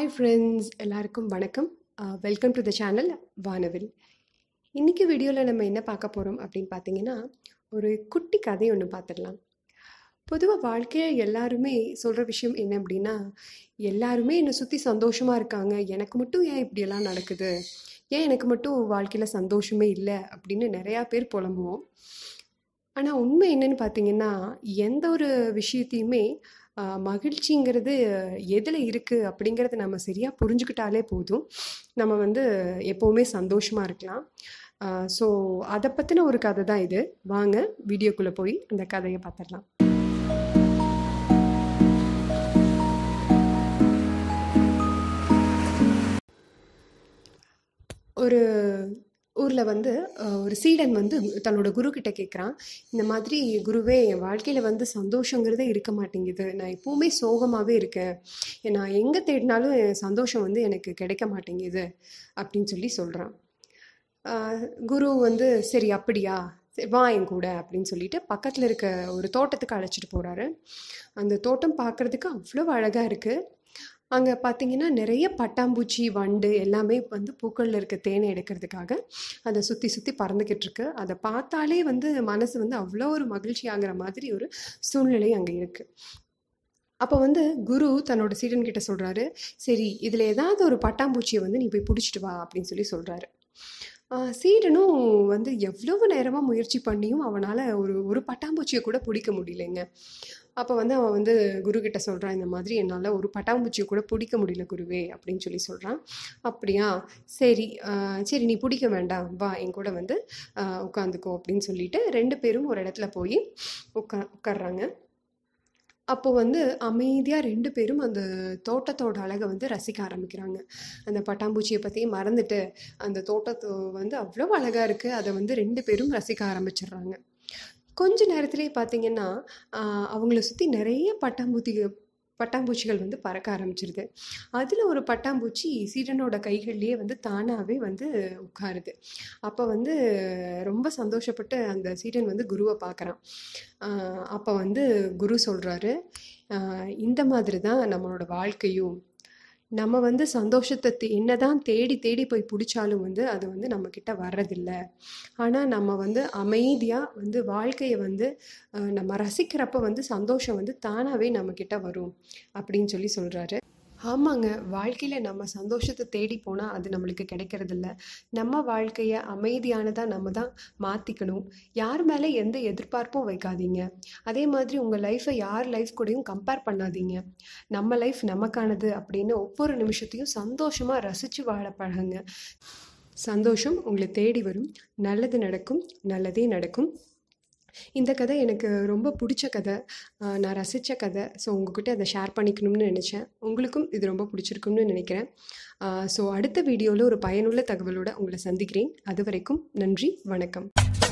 hi friends எல்லாருக்கும் வணக்கம் welcome to the channel வானவில் இன்றைக்கி வீடியோவில் நம்ம என்ன பார்க்க போகிறோம் அப்படின்னு பார்த்தீங்கன்னா ஒரு குட்டி கதை ஒன்று பார்த்துடலாம் பொதுவாக வாழ்க்கையில் எல்லாருமே சொல்கிற விஷயம் என்ன அப்படின்னா எல்லாருமே என்னை சுற்றி சந்தோஷமாக இருக்காங்க எனக்கு மட்டும் ஏன் இப்படியெல்லாம் நடக்குது ஏன் எனக்கு மட்டும் வாழ்க்கையில் சந்தோஷமே இல்லை அப்படின்னு நிறையா பேர் புலம்புவோம் ஆனால் உண்மை என்னன்னு பார்த்தீங்கன்னா எந்த ஒரு விஷயத்தையுமே ஆஹ், மகிழ்ச்சிங்கிறது எதில் இருக்குது அப்படிங்கிறத நம்ம சரியாக புரிஞ்சுக்கிட்டாலே போதும் நம்ம வந்து எப்போவுமே சந்தோஷமாக இருக்கலாம் ஸோ அதை பற்றின ஒரு கதை தான் இது வாங்க வீடியோக்குள்ளே போய் அந்த கதையை பார்த்துடலாம் ஒரு ஊரில் வந்து அஹ், ஒரு சீடன் வந்து தன்னோட குரு கிட்ட கேட்குறான் இந்த மாதிரி குருவே என் வாழ்க்கையில் வந்து சந்தோஷங்கிறதே இருக்க மாட்டேங்குது நான் எப்பவுமே சோகமாகவே இருக்கேன் நான் எங்கே தேடினாலும் என் சந்தோஷம் வந்து எனக்கு கிடைக்க மாட்டேங்குது அப்படின்னு சொல்லி சொல்கிறான் குரு வந்து சரி அப்படியா சரி வா என் கூட அப்படின்னு சொல்லிட்டு பக்கத்தில் இருக்க ஒரு தோட்டத்துக்கு அழைச்சிட்டு போகிறாரு அந்த தோட்டம் பார்க்குறதுக்கு அவ்வளோ அழகாக இருக்குது அங்கே பார்த்தீங்கன்னா நிறைய பட்டாம்பூச்சி வண்டு எல்லாமே வந்து பூக்களில் இருக்க தேனை எடுக்கிறதுக்காக அதை சுற்றி சுற்றி பறந்துக்கிட்டு இருக்கு அதை பார்த்தாலே வந்து மனசு வந்து அவ்வளோ ஒரு மகிழ்ச்சி ஆகுற மாதிரி ஒரு சூழ்நிலை அங்கே இருக்குது அப்போ வந்து குரு தன்னோட சீடன் கிட்ட சொல்கிறாரு சரி இதில் ஏதாவது ஒரு பட்டாம்பூச்சியை வந்து நீ போய் பிடிச்சிட்டு வா அப்படின்னு சொல்லி சொல்கிறாரு சீடனும் வந்து எவ்வளவு நேரமாக முயற்சி பண்ணியும் அவனால் ஒரு ஒரு பட்டாம்பூச்சியை கூட பிடிக்க முடியலைங்க அப்போ வந்து அவன் வந்து குரு கிட்ட சொல்கிறான் இந்த மாதிரி என்னால் ஒரு பட்டாம்பூச்சியை கூட பிடிக்க முடியல குருவே அப்படின்னு சொல்லி சொல்கிறான் அப்படியா சரி ஆஹ் சரி நீ பிடிக்க வேண்டாம் வா என் கூட வந்து ஆஹ் உட்காந்துக்கோ அப்படின்னு சொல்லிட்டு ரெண்டு பேரும் ஒரு இடத்துல போய் உட்கா உட்கார்றாங்க அப்போ வந்து அமைதியாக ரெண்டு பேரும் அந்த தோட்டத்தோட அழகை வந்து ரசிக்க ஆரம்பிக்கிறாங்க அந்த பட்டாம்பூச்சியை பற்றியே மறந்துட்டு அந்த தோட்டத்தை வந்து அவ்வளோ அழகாக இருக்குது அதை வந்து ரெண்டு பேரும் ரசிக்க ஆரம்பிச்சிடுறாங்க கொஞ்ச நேரத்திலே பார்த்தீங்கன்னா ஆஹ் அவங்கள சுற்றி நிறைய பட்டாம்பூத்தி பட்டாம்பூச்சிகள் வந்து பறக்க ஆரம்பிச்சிருது அதில் ஒரு பட்டாம்பூச்சி சீடனோட கைகள்லேயே வந்து தானாகவே வந்து உட்காருது அப்போ வந்து ரொம்ப சந்தோஷப்பட்டு அந்த சீடன் வந்து குருவை பார்க்குறான் அப்போ வந்து குரு சொல்கிறாரு இந்த மாதிரி தான் நம்மளோட வாழ்க்கையும் நம்ம வந்து சந்தோஷத்தை தே- என்னதான் தேடி தேடி போய் பிடிச்சாலும் வந்து அது வந்து நம்மக்கிட்ட வர்றதில்ல ஆனால் நம்ம வந்து அமைதியாக வந்து வாழ்க்கையை வந்து அஹ், நம்ம ரசிக்கிறப்ப வந்து சந்தோஷம் வந்து தானாகவே நம்மக்கிட்ட வரும் அப்படின்னு சொல்லி சொல்கிறாரு ஆமாங்க வாழ்க்கையில் நம்ம சந்தோஷத்தை தேடி போனால் அது நம்மளுக்கு கிடைக்கிறதில்ல நம்ம வாழ்க்கையை அமைதியானதாக நம்ம தான் மாற்றிக்கணும் யார் மேலே எந்த எதிர்பார்ப்பும் வைக்காதீங்க அதே மாதிரி உங்கள் லைஃப்பை யார் லைஃப் கூடயும் கம்பேர் பண்ணாதீங்க நம்ம லைஃப் நமக்கானது அப்படின்னு ஒவ்வொரு நிமிஷத்தையும் சந்தோஷமாக ரசித்து வாழ பழகுங்க சந்தோஷம் உங்களை தேடி வரும் நல்லது நடக்கும் நல்லதே நடக்கும் இந்த கதை எனக்கு ரொம்ப பிடிச்ச கதை ஆஹ் நான் ரசித்த கதை ஸோ உங்ககிட்ட அதை ஷேர் பண்ணிக்கணும்னு நினச்சேன் உங்களுக்கும் இது ரொம்ப பிடிச்சிருக்கும்னு நினைக்கிறேன் ஸோ அடுத்த வீடியோவில் ஒரு பயனுள்ள தகவலோட உங்களை சந்திக்கிறேன் அது வரைக்கும் நன்றி வணக்கம்